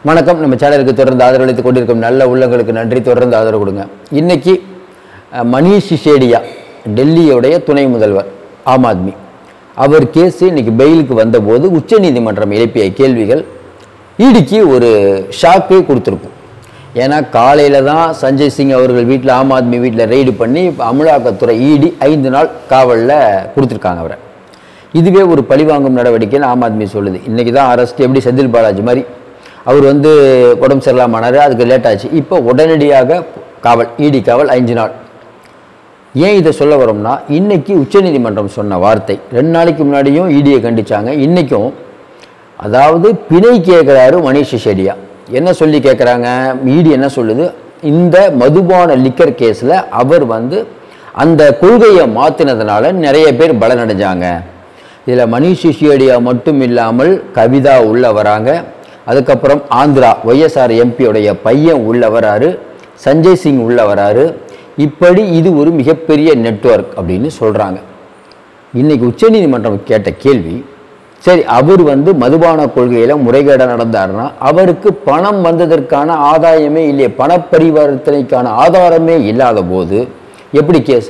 வணக்கம் நம்ம சேனலுக்கு தொடர்ந்து ஆதரவளித்துக் கொண்டிருக்கும் நல்ல உள்ளங்களுக்கு நன்றி தொடர்ந்து ஆதரவு கொடுங்க இன்னைக்கு அஹ், மணீஷ் சிசேடியா டெல்லியுடைய துணை முதல்வர் ஆம் ஆத்மி அவர் கேஸ் இன்னைக்கு பெயிலுக்கு வந்தபோது உச்சநீதிமன்றம் எழுப்பிய கேள்விகள் ஈடிக்கு ஒரு ஷாக்கே கொடுத்துருக்கும் ஏன்னா காலையில் தான் சஞ்சய் சிங் அவர்கள் வீட்டில் ஆம் ஆத்மி வீட்டில் ரெய்டு பண்ணி இப்ப அமலாக்கத்துறை ஈடி ஐந்து நாள் காவலில் கொடுத்துருக்காங்க அவரை இதுவே ஒரு பழிவாங்கும் நடவடிக்கைன்னு ஆம் ஆத்மி சொல்லுது இன்றைக்கி தான் அரெஸ்ட் எப்படி செந்தில் பாலாஜி மாதிரி அவர் வந்து உடம்பு சரியில்லாமனாரு அதுக்கு லேட் ஆச்சு இப்போ உடனடியாக காவல் ஈடி காவல் ஐந்து நாள் ஏன் இதை சொல்ல வரோம்னா இன்னைக்கு உச்சநீதிமன்றம் சொன்ன வார்த்தை ரெண்டு நாளைக்கு முன்னாடியும் ஈடியை கண்டிச்சாங்க இன்னைக்கும் அதாவது பிணை கேட்குறாரு மணிஷ் சிசேடியா என்ன சொல்லி கேட்குறாங்க ஈடி என்ன சொல்லுது இந்த மதுபான லிக்கர் கேஸில் அவர் வந்து அந்த கொள்கையை மாற்றினதுனால நிறைய பேர் பலனடைஞ்சாங்க இதில் மணிஷ் சிசோடியா மட்டும் இல்லாமல் கவிதா உள்ள வராங்க அதுக்கப்புறம் ஆந்திரா ஒய்எஸ்ஆர் எம்பியோடைய பையன் உள்ள வராரு சஞ்சய் சிங் உள்ள வராரு இப்படி இது ஒரு மிகப்பெரிய நெட்வொர்க் அப்படின்னு சொல்கிறாங்க இன்னைக்கு உச்சநீதிமன்றம் கேட்ட கேள்வி சரி அவர் வந்து மதுபான கொள்கையில் முறைகேடாக நடந்தாருன்னா அவருக்கு பணம் வந்ததற்கான ஆதாயமே இல்லையே பணப்பரிவர்த்தனைக்கான ஆதாரமே இல்லாத போது எப்படி கேஸ்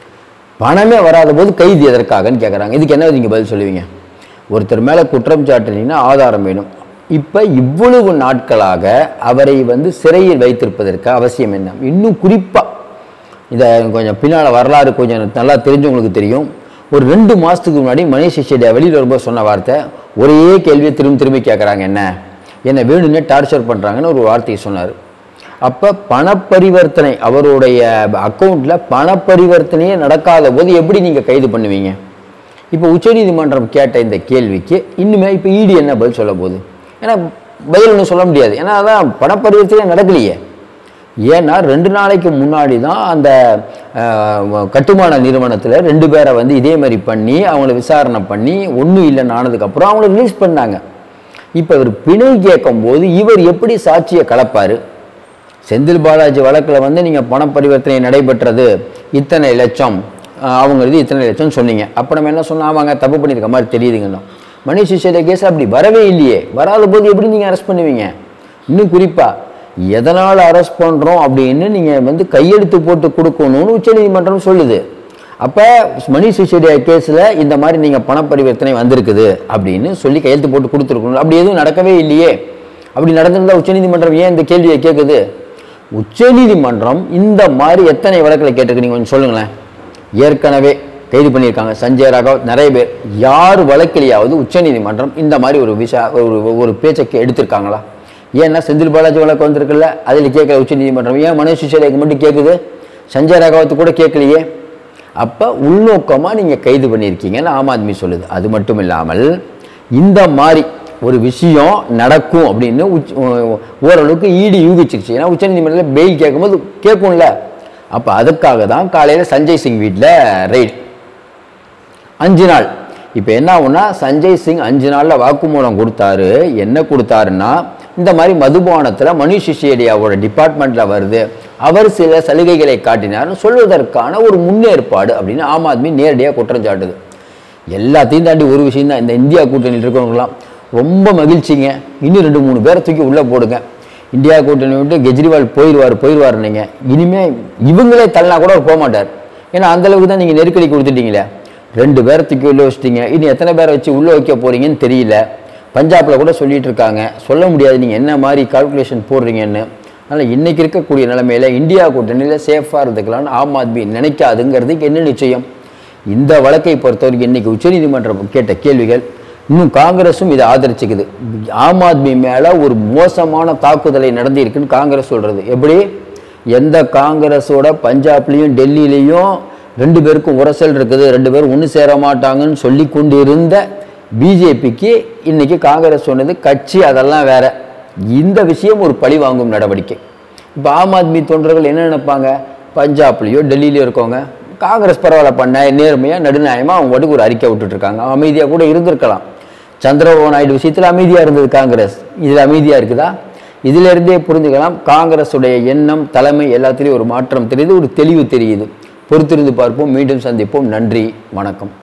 பணமே வராத போது கைது எதற்காகன்னு கேட்குறாங்க இதுக்கு என்ன நீங்கள் பதில் சொல்லுவீங்க ஒருத்தர் மேலே குற்றம் சாட்டினீங்கன்னா ஆதாரம் வேணும் இப்போ இவ்வளவு நாட்களாக அவரை வந்து சிறையில் வைத்திருப்பதற்கு அவசியம் என்ன இன்னும் குறிப்பாக இதை கொஞ்சம் பின்னால் வரலாறு கொஞ்சம் நல்லா தெரிஞ்சவங்களுக்கு தெரியும் ஒரு ரெண்டு மாதத்துக்கு முன்னாடி மணிஷ் சிசோடியா வெளியில் வரும்போது சொன்ன வார்த்தை ஒரே கேள்வியை திரும்ப திரும்பி கேட்குறாங்க என்ன என்னை வேணும்னே டார்ச்சர் பண்ணுறாங்கன்னு ஒரு வார்த்தையை சொன்னார் அப்போ பணப்பரிவர்த்தனை அவருடைய அக்கௌண்ட்டில் பணப்பரிவர்த்தனையே நடக்காத போது எப்படி நீங்கள் கைது பண்ணுவீங்க இப்போ உச்சநீதிமன்றம் கேட்ட இந்த கேள்விக்கு இன்னுமே இப்போ ஈடி என்ன பதில் சொல்ல போகுது ஏன்னா பதில் ஒன்றும் சொல்ல முடியாது ஏன்னா அதான் பணப்பரிவர்த்தனை நடக்கலையே ஏன்னா ரெண்டு நாளைக்கு முன்னாடி தான் அந்த அஹ், கட்டுமான நிறுவனத்தில் ரெண்டு பேரை வந்து இதே மாதிரி பண்ணி அவங்கள விசாரணை பண்ணி ஒன்றும் இல்லைன்னு ஆனதுக்கப்புறம் அவங்கள ரிலீஸ் பண்ணாங்க இப்போ இவர் பிணை கேட்கும்போது இவர் எப்படி சாட்சியை கலப்பார் செந்தில் பாலாஜி வழக்கில் வந்து நீங்கள் பண பரிவர்த்தனை நடைபெற்றது இத்தனை லட்சம் அஹ், அவங்களுக்கு இத்தனை லட்சம் சொன்னீங்க அப்போ நம்ம என்ன சொன்னோம் ஆமாங்க தப்பு பண்ணியிருக்க மாதிரி தெரியுதுங்கண்ணா மணிஷ் சிசோடியா கேஸ் அப்படி வரவே இல்லையே வராத போது எப்படி நீங்கள் அரெஸ்ட் பண்ணுவீங்க இன்னும் குறிப்பாக எதனால் அரெஸ்ட் பண்ணுறோம் அப்படின்னு நீங்கள் வந்து கையெழுத்து போட்டு கொடுக்கணும்னு உச்சநீதிமன்றம் சொல்லுது அப்போ மணிஷ் சிசோடியா கேஸில் இந்த மாதிரி நீங்கள் பண பரிவர்த்தனை வந்திருக்குது அப்படின்னு சொல்லி கையெழுத்து போட்டு கொடுத்துருக்கணும் அப்படி எதுவும் நடக்கவே இல்லையே அப்படி நடந்திருந்தா உச்சநீதிமன்றம் ஏன் இந்த கேள்வியை கேட்குது உச்சநீதிமன்றம் இந்த மாதிரி எத்தனை வழக்கில் கேட்டிருக்கு நீங்கள் கொஞ்சம் சொல்லுங்களேன் ஏற்கனவே கைது பண்ணியிருக்காங்க சஞ்சய் ராகவ் நிறைய பேர் யார் வழக்கிலேயாவது உச்சநீதிமன்றம் இந்த மாதிரி ஒரு விஷா ஒரு ஒரு பேச்சை கே- எடுத்திருக்காங்களா ஏன்னா செந்தில் பாலாஜி வழக்கு வந்திருக்குல்ல அதில் கேட்கல உச்சநீதிமன்றம் ஏன் மனோஜ் சிசோடியாக்கு மட்டும் கேட்குது சஞ்சய் ராகவத்து கூட கேட்கலையே அப்போ உள்நோக்கமாக நீங்கள் கைது பண்ணியிருக்கீங்கன்னு ஆம் ஆத்மி சொல்லுது அது மட்டும் இல்லாமல் இந்த மாதிரி ஒரு விஷயம் நடக்கும் அப்படின்னு உச்ச ஓரளவுக்கு ஈடி யூகிச்சிருச்சு ஏன்னா உச்சநீதிமன்றத்தில் பெயில் கேட்கும்போது கேட்கும்ல அப்போ அதுக்காக தான் காலையில் சஞ்சய் சிங் வீட்டில் ரெய்டு அஞ்சு நாள் இப்போ என்ன ஆகும்னா சஞ்சய் சிங் அஞ்சு நாளில் வாக்குமூலம் கொடுத்தாரு என்ன கொடுத்தாருன்னா இந்த மாதிரி மதுபானத்தில் மணிஷ் சிசோடியாவோட டிபார்ட்மெண்ட்டில் வருது அவர் சில சலுகைகளை காட்டினார்னு சொல்வதற்கான ஒரு முன்னேற்பாடு அப்படின்னு ஆம் ஆத்மி நேரடியாக குற்றம் சாட்டுது எல்லாத்தையும் தாண்டி ஒரு விஷயம் தான் இந்த இந்தியா கூட்டணியில் இருக்கிறவங்களாம் ரொம்ப மகிழ்ச்சிங்க இன்னும் ரெண்டு மூணு பேரை தூக்கி உள்ளே போடுங்க இந்தியா கூட்டணி விட்டு கெஜ்ரிவால் போயிடுவார் போயிடுவார் நீங்கள் இனிமே இவங்களே தள்ளனா கூட அவர் போக மாட்டார் ஏன்னா அந்த அளவுக்கு தான் நீங்கள் நெருக்கடி கொடுத்துட்டீங்களே ரெண்டு பேரை தூக்கி உள்ளே வச்சிட்டீங்க இனி எத்தனை பேரை வச்சு உள்ளே வைக்க போறீங்கன்னு தெரியல பஞ்சாப்ல கூட சொல்லிட்டு இருக்காங்க சொல்ல முடியாது நீங்கள் என்ன மாதிரி கால்குலேஷன் போடுறீங்கன்னு அதனால் இன்னைக்கு இருக்கக்கூடிய நிலைமையில இந்தியா கூட்டணியில் சேஃபாக இருந்துக்கலாம்னு ஆம் ஆத்மி நினைக்காதுங்கிறதுக்கு என்ன நிச்சயம் இந்த வழக்கை பொறுத்தவரைக்கும் இன்னைக்கு உச்சநீதிமன்றம் கேட்ட கேள்விகள் இன்னும் காங்கிரஸும் இதை ஆதரிச்சுக்குது ஆம் ஆத்மி மேலே ஒரு மோசமான தாக்குதலை நடந்திருக்குன்னு காங்கிரஸ் சொல்கிறது எப்படி எந்த காங்கிரஸோட பஞ்சாப்லேயும் டெல்லியிலையும் ரெண்டு பேருக்கும் உரசல் இருக்குது ரெண்டு பேரும் ஒன்று சேர மாட்டாங்கன்னு சொல்லி கொண்டு இருந்த பிஜேபிக்கு இன்னைக்கு காங்கிரஸ் சொன்னது கட்சி அதெல்லாம் வேற இந்த விஷயம் ஒரு பழி வாங்கும் நடவடிக்கை இப்போ ஆம் ஆத்மி தொண்டர்கள் என்ன நினைப்பாங்க பஞ்சாப்லேயோ டெல்லியிலையோ இருக்கவங்க காங்கிரஸ் பரவாயில்ல பண்ண நேர்மையாக நடுநியாயமாக அவங்க பாட்டுக்கு ஒரு அறிக்கை விட்டுட்டு இருக்காங்க அமைதியாக கூட இருந்திருக்கலாம் சந்திரபாபு நாயுடு விஷயத்தில் அமைதியாக இருந்தது காங்கிரஸ் இதில் அமைதியாக இருக்குதா இதுல இருந்தே புரிஞ்சுக்கலாம் காங்கிரஸுடைய எண்ணம் தலைமை எல்லாத்துலேயும் ஒரு மாற்றம் தெரியுது ஒரு தெளிவு தெரியுது பொறுத்திருந்து பார்ப்போம் மீண்டும் சந்திப்போம் நன்றி வணக்கம்